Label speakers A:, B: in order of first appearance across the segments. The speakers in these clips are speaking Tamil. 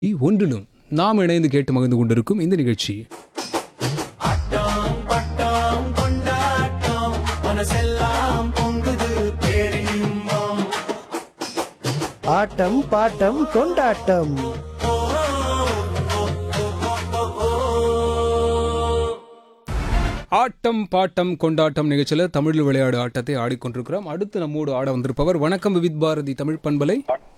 A: ஒன்றிலும் நாம் இணைந்து கேட்டு மகிழ்ந்து கொண்டிருக்கும் இந்த நிகழ்ச்சி
B: ஆட்டம் பாட்டம் கொண்டாட்டம்
A: ஆட்டம் பாட்டம் கொண்டாட்டம் நிகழ்ச்சியில் தமிழ் விளையாடு ஆட்டத்தை ஆடிக்கொண்டிருக்கிறோம் அடுத்து நம்மோடு ஆட வந்திருப்பவர் வணக்கம் வித் பாரதி தமிழ் பண்பலை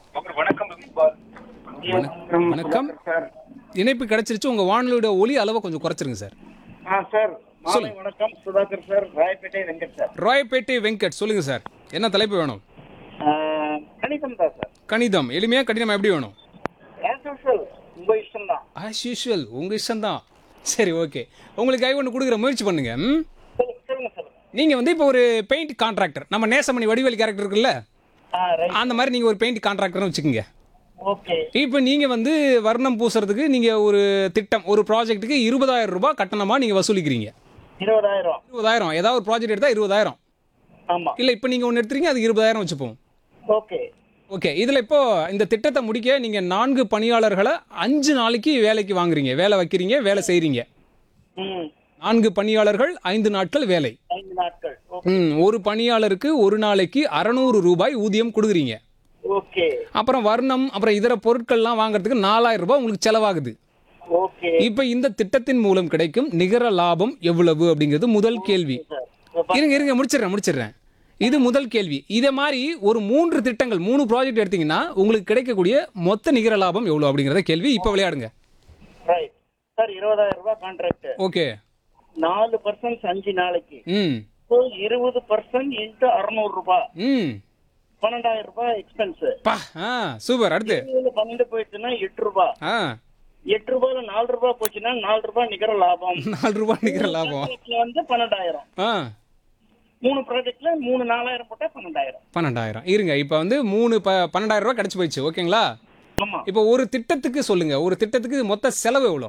A: வணக்கம். வணக்கம் இணைப்பு கிடைச்சிருச்சு உங்க வானொலியோட ஒலி அளவை கொஞ்சம் குறைச்சிருங்க சார்
C: ஆ சார் மாலை வணக்கம் சுதாகர் சார் ராயப்பேட்டை வெங்கட் சார்
A: ராயப்பேட்டை வெங்கட் சொல்லுங்க சார் என்ன தலைப்பு வேணும்
C: ஆ, கணிதம் தான் சார்
A: கணிதம் எளிமையா கடினம் எப்படி வேணும்
C: ஆஸ் யூஷுவல் உங்க இஷ்டம் தான்
A: ஆஸ் யூஷுவல் உங்க இஷ்டம் தான் சரி ஓகே உங்களுக்கு கை ஒன்று கொடுக்குற முயற்சி பண்ணுங்க ம்?
C: சொல்லுங்க சொல்லுங்க சொல்லுங்க
A: நீங்க வந்து இப்போ ஒரு பெயிண்ட் கான்ட்ராக்டர் நம்ம நேசமணி வடிவேல் கேரக்டர் இருக்குல்ல
C: ஆ ரைட்
A: அந்த மாதிரி நீங்க ஒரு பெயிண்ட் கான்ட்ராக்டர்னு வச்சுக்கோங்க
C: ஓகே
A: இப்போ நீங்க வந்து வர்ணம் பூசுறதுக்கு நீங்க ஒரு திட்டம் ஒரு ப்ராஜெக்ட்டுக்கு இருபதாயிரம் ரூபாய் கட்டணமா நீங்க வசூலிக்கிறீங்க
C: இருபதாயிரம்
A: இருபதாயிரம் ஏதாவது ஒரு ப்ராஜெக்ட் எடுத்தா இருபதாயிரம்
C: ஆமா
A: இல்ல இப்போ நீங்க ஒன்று எடுத்துறீங்க அது இருபதாயிரம் வச்சுப்போம்
C: ஓகே
A: ஓகே இதுல இப்போ இந்த திட்டத்தை முடிக்க நீங்க நான்கு பணியாளர்களை அஞ்சு நாளைக்கு வேலைக்கு வாங்குறீங்க வேலை வைக்கிறீங்க வேலை செய்றீங்க
C: ம்
A: நான்கு பணியாளர்கள் ஐந்து நாட்கள் வேலை
C: ஐந்து நாட்கள் ஓகே
A: ம், ஒரு பணியாளருக்கு ஒரு நாளைக்கு அறநூறு ரூபாய் ஊதியம் கொடுக்குறீங்க
C: ஓகே
A: அப்புறம் வர்ணம் அப்புறம் இதர பொருட்கள்லாம் வாங்குறதுக்கு நாலாயிரம் ரூபாய் உங்களுக்கு செலவாகுது
C: ஓகே
A: இப்போ இந்த திட்டத்தின் மூலம் கிடைக்கும் நிகர லாபம் எவ்வளவு அப்படிங்கிறது முதல் கேள்வி
C: சார்
A: இருங்க இருங்க முடிச்சிடுறேன் முடிச்சிடுறேன் இது முதல் கேள்வி இதே மாதிரி ஒரு மூன்று திட்டங்கள் மூணு ப்ராஜெக்ட் எடுத்தீங்கன்னா உங்களுக்கு கிடைக்கக்கூடிய மொத்த நிகர லாபம் எவ்வளவு அப்படிங்கிறத கேள்வி இப்போ விளையாடுங்க
C: ரைட் சார் இருபதாயிரம் ரூபாய் கான்ட்ராக்ட்
A: ஓகே
C: நாலு பர்சன்ட் அஞ்சு நாளைக்கு
A: ம்
C: ஸோ இருபது பர்சன்ட் இன்ட்டு அறுநூறு ரூபாய்
A: ம்
C: பன்னெண்டாயிரம் ரூபாய் எக்ஸ்பென்ஸ்
A: பா ஆ சூப்பர் அடுத்து
C: பன்னெண்டு போயிடுச்சுன்னா எட்டு ரூபாய்
A: ஆ
C: எட்டு ரூபாயில நாலு ரூபாய் போச்சுன்னா நாலு ரூபாய் நிகர லாபம்
A: நாலு ரூபாய் நிகர லாபம்
C: ப்ராஜெக்ட்ல வந்து பன்னெண்டாயிரம்
A: ஆ
C: மூணு ப்ராஜெக்ட்ல மூணு நாலாயிரம் போட்டா பன்னெண்டாயிரம்
A: பன்னெண்டாயிரம் இருங்க இப்போ வந்து மூணு ப பன்னெண்டாயிரம் ரூபாய் கிடச்சி போயிடுச்சு ஓகேங்களா
C: ஆமா
A: இப்போ ஒரு திட்டத்துக்கு சொல்லுங்க ஒரு திட்டத்துக்கு மொத்த செலவு எவ்வளோ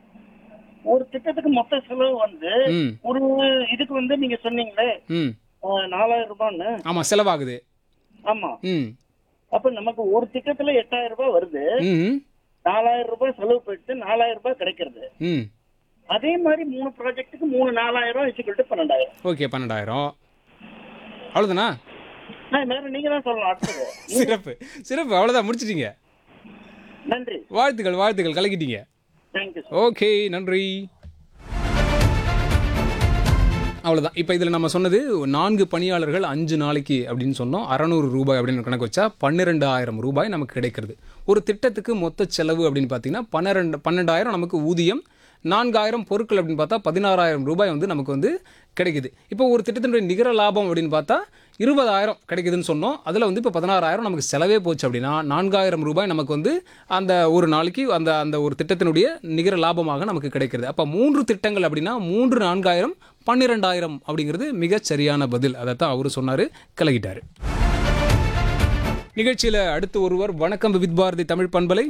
C: ஒரு திட்டத்துக்கு மொத்த செலவு வந்து
A: ம்
C: ஒரு இதுக்கு வந்து நீங்க சொன்னீங்களே
A: ம்
C: அஹ், நாலாயிரம் ரூபான்னு
A: ஆமாம் செலவாகுது
C: ஆமா
A: ம்
C: அப்ப நமக்கு ஒரு திட்டத்துல எட்டாயிரம் ரூபாய் வருது
A: ம்
C: நாலாயிரம் ரூபாய் செலவு போயிட்டு நாலாயிரம் ரூபாய் கிடைக்கிறது
A: ம்
C: அதே மாதிரி மூணு ப்ராஜெக்ட்டுக்கு மூணு நாலாயிரம் வச்சுக்கிட்டு பன்னெண்டாயிரம்
A: ஓகே பன்னெண்டாயிரம் அவ்வளோதானா
C: நான் வேற நீங்க தான் சொல்லணும் அடுத்தது
A: சிறப்பு சிறப்பு அவ்வளோதான் முடிச்சிட்டீங்க
C: நன்றி
A: வாழ்த்துக்கள் வாழ்த்துக்கள் கலக்கிட்டீங்க
C: தேங்க்யூ
A: ஓகே நன்றி அவ்வளோதான் இப்போ இதில் நம்ம சொன்னது நான்கு பணியாளர்கள் அஞ்சு நாளைக்கு அப்படின்னு சொன்னோம் அறநூறு ரூபாய் அப்படின்னு கணக்கு வச்சா பன்னிரெண்டாயிரம் ரூபாய் நமக்கு கிடைக்கிறது ஒரு திட்டத்துக்கு மொத்த செலவு அப்படின்னு பார்த்தீங்கன்னா பன்னிரெண்டு பன்னெண்டாயிரம் நமக்கு ஊதியம் நான்காயிரம் பொருட்கள் அப்படின்னு பார்த்தா பதினாறாயிரம் ரூபாய் வந்து நமக்கு வந்து கிடைக்குது இப்போ ஒரு திட்டத்தினுடைய நிகர லாபம் அப்படின்னு பார்த்தா இருபதாயிரம் கிடைக்குதுன்னு சொன்னோம் அதில் வந்து இப்போ பதினாறாயிரம் நமக்கு செலவே போச்சு அப்படின்னா நான்காயிரம் ரூபாய் நமக்கு வந்து அந்த ஒரு நாளைக்கு அந்த அந்த ஒரு திட்டத்தினுடைய நிகர லாபமாக நமக்கு கிடைக்கிறது அப்போ மூன்று திட்டங்கள் அப்படின்னா மூன்று நான்காயிரம் பன்னிரெண்டாயிரம் அப்படிங்கிறது மிகச் சரியான பதில் அதை தான் அவர் சொன்னார் கலகிட்டார் நிகழ்ச்சியில் அடுத்து ஒருவர் வணக்கம் வித் பாரதி தமிழ் பண்பலை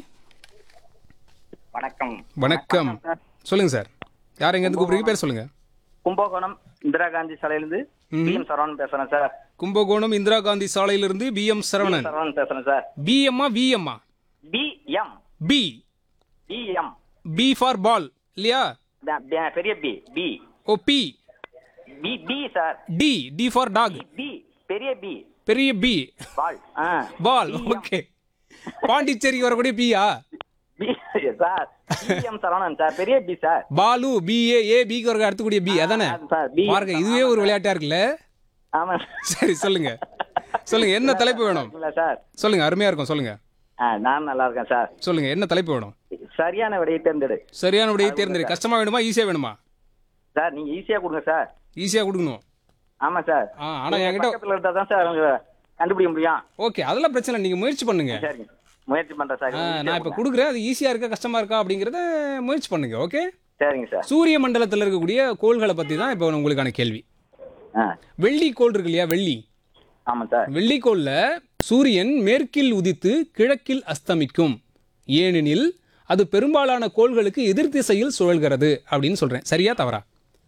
D: வணக்கம்
A: வணக்கம் சொல்லுங்க சார் யார் எங்கேருந்து கூப்பிடுறீங்க பேர் சொல்லுங்க
D: கும்பகோணம் இந்திரா காந்தி சாலையிலிருந்து பி எம் சரவணன் பேசுறேன் சார்
A: கும்பகோணம் இந்திரா காந்தி சாலையிலிருந்து பி எம் சரவணன்
D: சரவணன் பேசுறேன் சார்
A: பிஎம்மா விஎம்மா
D: P M
A: P
D: P M
A: P for ball இல்லையா
D: பெரிய P P
A: O P
D: P P sir
A: D D for dog
D: P பெரிய பி
A: பெரிய பி
D: பால் ஆ
A: பால் ஓகே பாண்டிச்சேரி வரக்கூடிய பியா
D: P sir P M Saravanan sir பெரிய பி சார்
A: பாலு பிஏ ஏ பிக்கு வர அடுத்தக்கூடிய பி அதானே
D: அது சார் பி
A: பாருங்க இதுவே ஒரு விளையாட்டா இருக்குல்ல
D: ஆமா
A: சரி சொல்லுங்க சொல்லுங்க என்ன தலைப்பு வேணும்
D: இல்ல சார்
A: சொல்லுங்க அருமையா இருக்கும் சொல்லுங்க
D: ஆ நான் நல்லா இருக்கேன் சார்
A: சொல்லுங்க என்ன தலைப்பு வேணும்
D: சரியான விடையை தேர்ந்தெடு
A: சரியான விடையை தேர்ந்தெடு கஷ்டமா வேணுமா ஈஸியா வேணுமா
D: சார் நீங்க ஈஸியா கொடுங்க சார்
A: ஈஸியா கொடுக்கணும்
D: ஆமா சார்
A: ஆ ஆனா
D: நீங்க
A: என்கிட்ட
D: பக்கத்துல இருந்தா தான் சார் அவங்க கண்டுபிடிக்க முடியும்
A: ஓகே அதெல்லாம் பிரச்சனை இல்லை. நீங்க முயற்சி பண்ணுங்க
D: சரிங்க முயற்சி பண்றேன் சார்
A: ஆ, நான் இப்ப கொடுக்குறேன் அது ஈஸியா இருக்கா கஷ்டமா இருக்கா அப்படிங்கறத முயற்சி பண்ணுங்க ஓகே
D: சரிங்க சார்
A: சூரிய மண்டலத்தில் இருக்கக்கூடிய கோள்களை பத்தி தான் இப்போ உங்களுக்கான கேள்வி
D: ஆ
A: வெள்ளி கோள் இருக்கு இல்லையா வெள்ளி
D: ஆமா சார்
A: வெள்ளிக்கோள்ல சூரியன் மேற்கில் உதித்து கிழக்கில் அஸ்தமிக்கும் ஏனெனில் அது பெரும்பாலான கோள்களுக்கு எதிர் திசையில் சுழல்கிறது அப்படின்னு சொல்றேன் சரியா தவறா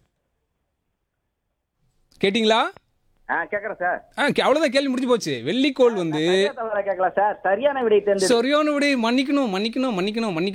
A: கேட்டிங்களா
D: ஆ கேக்குறேன் சார்
A: ஆ கே- அவ்வளவுதான் கேள்வி முடிஞ்சு போச்சு வெள்ளிக்கோள் வந்து
D: சரியா தவறா கேட்கலாம் சார் சரியான விடை தேர்ந்து
A: சரியான விடை மன்னிக்கணும் மன்னிக்கணும் மன்னிக்கணும் மன்னிக்கணும்